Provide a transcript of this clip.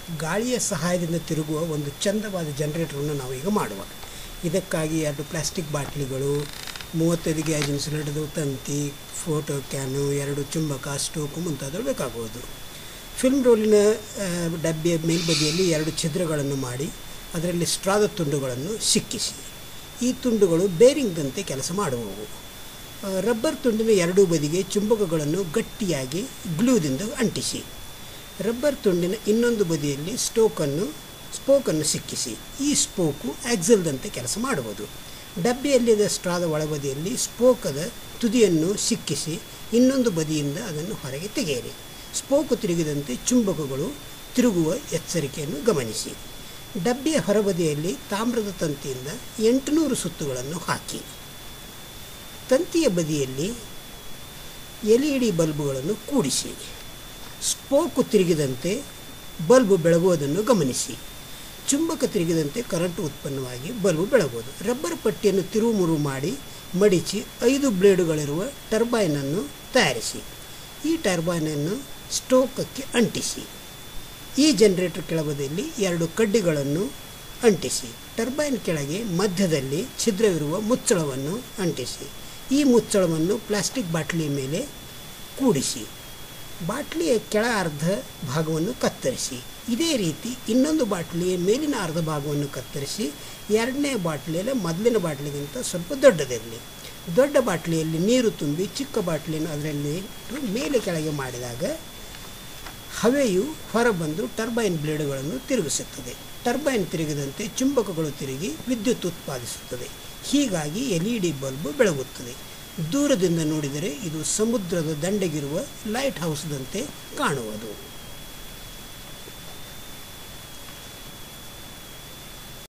ಗಾಳಿಯ ಸಹಾಯದಿಂದ ತಿರುಗುವ ಒಂದು ಚಂದವಾದ ಜನರೇಟರನ್ನು ನಾವು ಈಗ ಮಾಡುವ ಇದಕ್ಕಾಗಿ ಎರಡು ಪ್ಲಾಸ್ಟಿಕ್ ಬಾಟ್ಲಿಗಳು ಮೂವತ್ತೈದು ಗ್ಯಾಸ್ ಇನ್ಸುಲೇಟರ್ದು ತಂತಿ ಫೋಟೋ ಕ್ಯಾನು ಎರಡು ಚುಂಬಕ ಸ್ಟೋಕು ಮುಂತಾದವು ಬೇಕಾಗುವುದು ಫಿಲ್ಮ್ ರೋಲಿನ ಆ, ಡಬ್ಬಿಯ ಮೇಲ್ಬದಿಯಲ್ಲಿ ಎರಡು ಛಿದ್ರಗಳನ್ನು ಮಾಡಿ ಅದರಲ್ಲಿ ಸ್ಟ್ರಾದ ತುಂಡುಗಳನ್ನು ಸಿಕ್ಕಿಸಿ ಈ ತುಂಡುಗಳು ಬೇರಿಂಗ್ದಂತೆ ಕೆಲಸ ಮಾಡುವವು ಆ, ರಬ್ಬರ್ ತುಂಡಿನ ಎರಡೂ ಬದಿಗೆ ಚುಂಬಕಗಳನ್ನು ಗಟ್ಟಿಯಾಗಿ ಗ್ಲೂದಿಂದ ಅಂಟಿಸಿ ರಬ್ಬರ್ ತುಂಡಿನ ಇನ್ನೊಂದು ಬದಿಯಲ್ಲಿ ಸ್ಟೋಕನ್ನು ಸ್ಪೋಕನ್ನು ಸಿಕ್ಕಿಸಿ ಈ ಸ್ಪೋಕು ಆಕ್ಸಲ್ದಂತೆ ಕೆಲಸ ಮಾಡುವುದು ಡಬ್ಬಿಯಲ್ಲಿದ್ದ ಸ್ಟ್ರಾದ ಒಳಬದಿಯಲ್ಲಿ ಸ್ಪೋಕದ ತುದಿಯನ್ನು ಸಿಕ್ಕಿಸಿ ಇನ್ನೊಂದು ಬದಿಯಿಂದ ಅದನ್ನು ಹೊರಗೆ ತೆಗೆಯಿರಿ ಸ್ಪೋಕು ತಿರುಗಿದಂತೆ ಚುಂಬಕಗಳು ತಿರುಗುವ ಎಚ್ಚರಿಕೆಯನ್ನು ಗಮನಿಸಿ ಡಬ್ಬಿಯ ಹೊರಬದಿಯಲ್ಲಿ ತಾಮ್ರದ ತಂತಿಯಿಂದ ಎಂಟುನೂರು ಸುತ್ತುಗಳನ್ನು ಹಾಕಿ ತಂತಿಯ ಬದಿಯಲ್ಲಿ ಎಲ್ ಇ ಡಿ ಬಲ್ಬುಗಳನ್ನು ಕೂಡಿಸಿ ಸ್ಪೋಕು ತಿರುಗಿದಂತೆ ಬಲ್ಬ್ ಬೆಳಗುವುದನ್ನು ಗಮನಿಸಿ ಚುಂಬಕ ತಿರುಗಿದಂತೆ ಕರೆಂಟ್ ಉತ್ಪನ್ನವಾಗಿ ಬಲ್ಬ್ ಬೆಳಗುವುದು ರಬ್ಬರ್ ಪಟ್ಟಿಯನ್ನು ತಿರುವು ಮುರುವು ಮಾಡಿ ಮಡಿಚಿ ಐದು ಬ್ಲೇಡುಗಳಿರುವ ಟರ್ಬೈನನ್ನು ತಯಾರಿಸಿ ಈ ಟರ್ಬೈನನ್ನು ಸ್ಟೋಕಕ್ಕೆ ಅಂಟಿಸಿ ಈ ಜನರೇಟರ್ ಕೆಳಬದಿಯಲ್ಲಿ ಎರಡು ಕಡ್ಡಿಗಳನ್ನು ಅಂಟಿಸಿ ಟರ್ಬೈನ್ ಕೆಳಗೆ ಮಧ್ಯದಲ್ಲಿ ಛಿದ್ರವಿರುವ ಮುಚ್ಚಳವನ್ನು ಅಂಟಿಸಿ ಈ ಮುಚ್ಚಳವನ್ನು ಪ್ಲಾಸ್ಟಿಕ್ ಬಾಟ್ಲಿಯ ಮೇಲೆ ಕೂಡಿಸಿ ಬಾಟ್ಲಿಯ ಕೆಳ ಅರ್ಧ ಭಾಗವನ್ನು ಕತ್ತರಿಸಿ ಇದೇ ರೀತಿ ಇನ್ನೊಂದು ಬಾಟ್ಲಿಯ ಮೇಲಿನ ಅರ್ಧ ಭಾಗವನ್ನು ಕತ್ತರಿಸಿ ಎರಡನೇ ಬಾಟ್ಲಿಯಲ್ಲಿ ಮೊದಲಿನ ಬಾಟ್ಲಿಗಿಂತ ಸ್ವಲ್ಪ ದೊಡ್ಡದಿರಲಿ ದೊಡ್ಡ ಬಾಟ್ಲಿಯಲ್ಲಿ ನೀರು ತುಂಬಿ ಚಿಕ್ಕ ಬಾಟ್ಲಿಯನ್ನು ಅದರಲ್ಲಿ ಇಟ್ಟು ಮೇಲೆ ಕೆಳಗೆ ಮಾಡಿದಾಗ ಹವೆಯು ಹೊರಬಂದು ಟರ್ಬೈನ್ ಬ್ಲೇಡುಗಳನ್ನು ತಿರುಗಿಸುತ್ತದೆ ಟರ್ಬೈನ್ ತಿರುಗಿದಂತೆ ಚುಂಬಕಗಳು ತಿರುಗಿ ವಿದ್ಯುತ್ ಉತ್ಪಾದಿಸುತ್ತದೆ ಹೀಗಾಗಿ ಎಲ್ ಇ ಡಿ ಬಲ್ಬ್ ಬೆಳಗುತ್ತದೆ ದೂರದಿಂದ ನೋಡಿದರೆ ಇದು ಸಮುದ್ರದ ದಂಡೆಗಿರುವ ಲೈಟ್ ಹೌಸ್ದಂತೆ ಕಾಣುವುದು